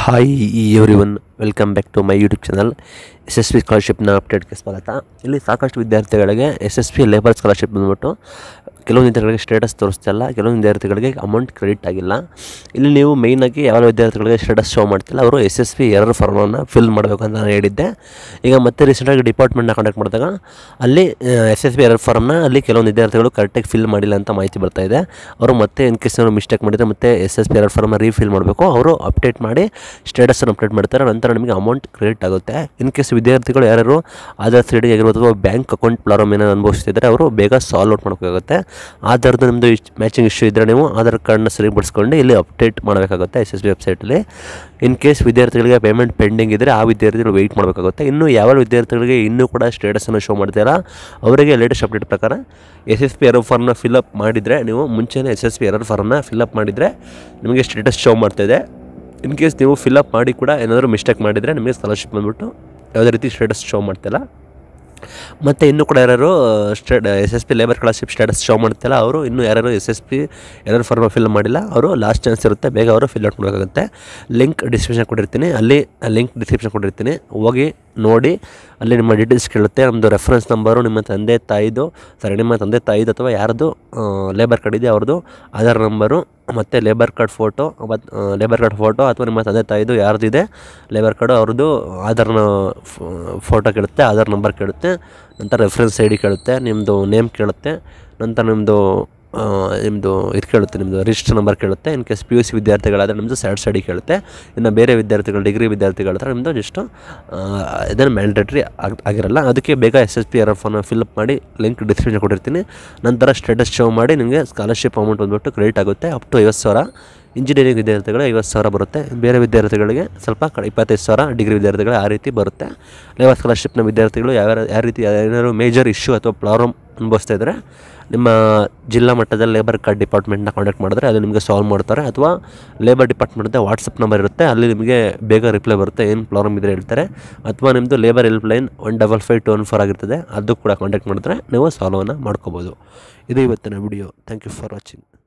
hi everyone welcome back to my YouTube channel S S P ಸ್ಕಾಲರ್ಶಿಪ್ನ ಅಪ್ಡೇಟ್ಗೆ ಸ್ವಾಗತ ಇಲ್ಲಿ ಸಾಕಷ್ಟು ವಿದ್ಯಾರ್ಥಿಗಳಿಗೆ S S P labour scholarship ಬಂದ್ಬಿಟ್ಟು ಕೆಲವೊಂದು ವಿದ್ಯಾರ್ಥಿಗಳಿಗೆ ಸ್ಟೇಟಸ್ ತೋರಿಸ್ತಾ ಇಲ್ಲ ಕೆಲವೊಂದು ವಿದ್ಯಾರ್ಥಿಗಳಿಗೆ ಅಮೌಂಟ್ ಕ್ರೆಡಿಟ್ ಆಗಿಲ್ಲ ಇಲ್ಲಿ ನೀವು ಮೇಯ್ನಾಗಿ ಯಾವ ವಿದ್ಯಾರ್ಥಿಗಳಿಗೆ ಸ್ಟೇಟಸ್ ಶೋ ಮಾಡ್ತಿಲ್ಲ ಅವರು ಎಸ್ ಎಸ್ ಪಿ ಎರರ್ ಫಾರ್ಮನ್ನು ಫಿಲ್ ಮಾಡಬೇಕು ಅಂತ ನಾನು ಹೇಳಿದ್ದೆ ಈಗ ಮತ್ತೆ ರೀಸೆಂಟಾಗಿ ಡಿಪಾರ್ಟ್ಮೆಂಟ್ನ ಕಾಂಟ್ಯಾಕ್ಟ್ ಮಾಡಿದಾಗ ಅಲ್ಲಿ ಎಸ್ ಎಸ್ ಪಿ ಎರರ್ ಫಾರ್ಮ್ನ ಅಲ್ಲಿ ಕೆಲವೊಂದು ವಿದ್ಯಾರ್ಥಿಗಳು ಕರೆಕ್ಟಾಗಿ ಫಿಲ್ ಮಾಡಿಲ್ಲ ಅಂತ ಮಾಹಿತಿ ಬರ್ತಾ ಇದೆ ಅವರು ಮತ್ತೆ ಇನ್ ಕೇಸ್ ಏನಾದ್ರು ಮಿಸ್ಟೇಕ್ ಮಾಡಿದರೆ ಮತ್ತೆ ಎಸ್ ಎಸ್ ಪಿ ಎರರ್ ಫಾರ್ಮ್ನ ರೀಫಿಲ್ ಮಾಡಬೇಕು ಅವರು ಅಪ್ಡೇಟ್ ಮಾಡಿ ಸ್ಟೇಟಸನ್ನು ಅಪ್ಡೇಟ್ ಮಾಡ್ತಾರೆ ನಂತರ ನಿಮಗೆ ಅಮೌಂಟ್ ಕ್ರೆಡಿಟ್ ಆಗುತ್ತೆ ಇನ್ ಕೇಸ್ ವಿದ್ಯಾರ್ಥಿಗಳು ಯಾರು ಆಧಾರ್ ಸೈಡಿಗೆ ಆಗಿರ್ಬೋದು ಅಥವಾ ಬ್ಯಾಂಕ್ ಅಕೌಂಟ್ ಪ್ರಾಬ್ಲಮ್ ಏನೋ ಅನುಭವಿಸ್ತಿದ್ದಾರೆ ಅವರು ಬೇಗ ಸಾಲ್ವ್ ಔಟ್ ಮಾಡ್ಕೋಬೇಕಾಗುತ್ತೆ ಆಧಾರ್ದು ನಿಮ್ಮದು ಮ್ಯಾಚಿಂಗ್ ಇಶ್ಯೂ ಇದ್ದರೆ ನೀವು ಆಧಾರ್ ಕಾರ್ಡ್ನ ಸರಿಪಡಿಸ್ಕೊಂಡು ಇಲ್ಲಿ ಅಪ್ಡೇಟ್ ಮಾಡಬೇಕಾಗುತ್ತೆ ಎಸ್ ಎಸ್ ಬಿ ವೆಬ್ಸೈಟಲ್ಲಿ ಇನ್ ಕೇಸ್ ವಿದ್ಯಾರ್ಥಿಗಳಿಗೆ ಪೇಮೆಂಟ್ ಪೆಂಡಿಂಗ್ ಇದ್ದರೆ ಆ ವಿದ್ಯಾರ್ಥಿಗಳು ವೆಯ್ಟ್ ಮಾಡಬೇಕಾಗುತ್ತೆ ಇನ್ನು ಯಾವ ವಿದ್ಯಾರ್ಥಿಗಳಿಗೆ ಇನ್ನೂ ಕೂಡ ಸ್ಟೇಟಸನ್ನು ಶೋ ಮಾಡ್ತೀರಾ ಅವರಿಗೆ ಲೇಟೆಸ್ಟ್ ಅಪ್ಡೇಟ್ ಪ್ರಕಾರ ಎಸ್ ಎಸ್ ಪಿ ಎರರ್ ಫಾರ್ಮ್ನ ಫಿಲಪ್ ಮಾಡಿದರೆ ನೀವು ಮುಂಚೆನೇ ಎಸ್ ಎಸ್ ಪಿ ಎರರ್ ಫಾರ್ಮ್ನ ಫಿಲಪ್ ಮಾಡಿದರೆ ನಿಮಗೆ ಸ್ಟೇಟಸ್ ಶೋ ಮಾಡ್ತಾಯಿದೆ ಇನ್ ಕೇಸ್ ನೀವು ಫಿಲಪ್ ಮಾಡಿ ಕೂಡ ಏನಾದರೂ ಮಿಸ್ಟೇಕ್ ಮಾಡಿದರೆ ನಿಮಗೆ ಸ್ಕಾಲರ್ಶಿಪ್ ಬಂದ್ಬಿಟ್ಟು ಯಾವುದೇ ರೀತಿ ಸ್ಟೇಟಸ್ ಶೋ ಮಾಡ್ತಿಲ್ಲ ಮತ್ತು ಇನ್ನೂ ಕೂಡ ಯಾರು ಸ್ಟೇ S S P labour scholarship status show ಮಾಡ್ತಿಲ್ಲ ಅವರು ಇನ್ನೂ ಯಾರು S S P error form fill ಮಾಡಿಲ್ಲ ಅವರು ಲಾಸ್ಟ್ ಚಾನ್ಸ್ ಇರುತ್ತೆ ಬೇಗ ಅವರು ಫಿಲ್ ಔಟ್ ಮಾಡಬೇಕಾಗುತ್ತೆ ಲಿಂಕ್ ಡಿಸ್ಕ್ರಿಪ್ಷನ್ ಕೊಟ್ಟಿರ್ತೀನಿ ಅಲ್ಲಿ ಲಿಂಕ್ ಡಿಸ್ಕ್ರಿಪ್ಷನ್ ಕೊಟ್ಟಿರ್ತೀನಿ ಹೋಗಿ ನೋಡಿ ಅಲ್ಲಿ ನಿಮ್ಮ ಡೀಟೇಲ್ಸ್ ಕೇಳುತ್ತೆ ನಮ್ಮದು ರೆಫರೆನ್ಸ್ ನಂಬರು ನಿಮ್ಮ ತಂದೆ ತಾಯಿದು ಸಾರಿ ನಿಮ್ಮ ತಂದೆ ತಾಯಿದು ಅಥವಾ ಯಾರ್ದು ಲೇಬರ್ ಕಾರ್ಡ್ ಇದೆ ಅವ್ರದ್ದು ಆಧಾರ್ ನಂಬರು ಮತ್ತು ಲೇಬರ್ ಕಾರ್ಡ್ ಫೋಟೋ ಮತ್ತು ಲೇಬರ್ ಕಾರ್ಡ್ ಫೋಟೋ ಅಥವಾ ನಿಮ್ಮ ತಂದೆ ತಾಯಿದು ಯಾರ್ದಿದೆ ಲೇಬರ್ ಕಾರ್ಡು ಅವ್ರದ್ದು ಆಧಾರ್ನ ಫೋಟೋ ಕೇಳುತ್ತೆ ಆಧಾರ್ ನಂಬರ್ ಕೇಳುತ್ತೆ ನಂತರ ರೆಫರೆನ್ಸ್ ಐ ಡಿ ಕೇಳುತ್ತೆ ನಿಮ್ಮದು ನೇಮ್ ಕೇಳುತ್ತೆ ನಂತರ ನಿಮ್ಮದು ನಿಮ್ಮದು ಇದು ಕೇಳುತ್ತೆ ನಿಮ್ಮದು ರಿಜಿಸ್ಟರ್ ನಂಬರ್ ಕೇಳುತ್ತೆ in case P U C ವಿದ್ಯಾರ್ಥಿಗಳಾದರೆ ನಿಮ್ಮದು ಸ್ಯಾಡ್ ಸ್ಟಡಿ ಕೇಳುತ್ತೆ ಇನ್ನು ಬೇರೆ ವಿದ್ಯಾರ್ಥಿಗಳು ಡಿಗ್ರಿ ವಿದ್ಯಾರ್ಥಿಗಳ ಹತ್ರ ನಿಮ್ಮದು ಜಸ್ಟು ಇದನ್ನು ಮ್ಯಾಂಡೇಟ್ರಿ ಆಗಿ ಆಗಿರಲ್ಲ ಅದಕ್ಕೆ ಬೇಗ S S P R form fill up ಮಾಡಿ ಲಿಂಕ್ ಡಿಸ್ಕ್ರಿಪ್ಷನ್ ಕೊಟ್ಟಿರ್ತೀನಿ ನಂತರ ಸ್ಟೇಟಸ್ ಶೋ ಮಾಡಿ ನಿಮಗೆ ಸ್ಕಾಲರ್ಶಿಪ್ ಅಮೌಂಟ್ ಬಂದ್ಬಿಟ್ಟು ಕ್ರೆಡಿಟ್ ಆಗುತ್ತೆ ಅಪ್ ಟು ಐವತ್ತು ಸಾವಿರ ಇಂಜಿನಿಯರಿಂಗ್ ವಿದ್ಯಾರ್ಥಿಗಳು ಐವತ್ತು ಸಾವಿರ ಬರುತ್ತೆ ಬೇರೆ ವಿದ್ಯಾರ್ಥಿಗಳಿಗೆ ಸ್ವಲ್ಪ ಕಡೆ ಇಪ್ಪತ್ತೈದು ಸಾವಿರ ಡಿಗ್ರಿ ವಿದ್ಯಾರ್ಥಿಗಳು ಆ ರೀತಿ ಬರುತ್ತೆ ಲೇಬರ್ ಸ್ಕಾಲರ್ಶಿಪ್ನ ವಿದ್ಯಾರ್ಥಿಗಳು ಯಾವ ಯಾವ ರೀತಿ ಏನಾದ್ರು ಮೇಜರ್ ಇಶ್ಯೂ ಅಥವಾ ಪ್ರಾಬ್ಲಮ್ ಅನುಭವಿಸ್ತಾ ಇದ್ದರೆ ನಿಮ್ಮ ಜಿಲ್ಲಾ ಮಟ್ಟದಲ್ಲಿ ಲೇಬರ್ ಕಾರ್ಡ್ ಡಿಪಾರ್ಟ್ಮೆಂಟ್ನ ಕಾಂಟ್ಯಾಕ್ಟ್ ಮಾಡಿದ್ರೆ ಅದು ನಿಮಗೆ ಸಾಲ್ವ್ ಮಾಡ್ತಾರೆ ಅಥವಾ ಲೇಬರ್ ಡಿಪಾರ್ಟ್ಮೆಂಟ್ದ ವಾಟ್ಸಪ್ ನಂಬರ್ ಇರುತ್ತೆ ಅಲ್ಲಿ ನಿಮಗೆ ಬೇಗ ರಿಪ್ಲೈ ಬರುತ್ತೆ ಏನು ಪ್ರಾಬ್ಲಮ್ ಇದ್ದರೆ ಹೇಳ್ತಾರೆ ಅಥವಾ ನಿಮ್ಮದು labour helpline one double five two one four ಆಗಿರ್ತದೆ ಅದು ಕೂಡ ಕಾಂಟ್ಯಾಕ್ಟ್ ಮಾಡಿದ್ರೆ ನೀವು ಸಾಲ್ವನ್ನು ಮಾಡ್ಕೋಬೋದು ಇದು ಇವತ್ತಿನ video thank you for watching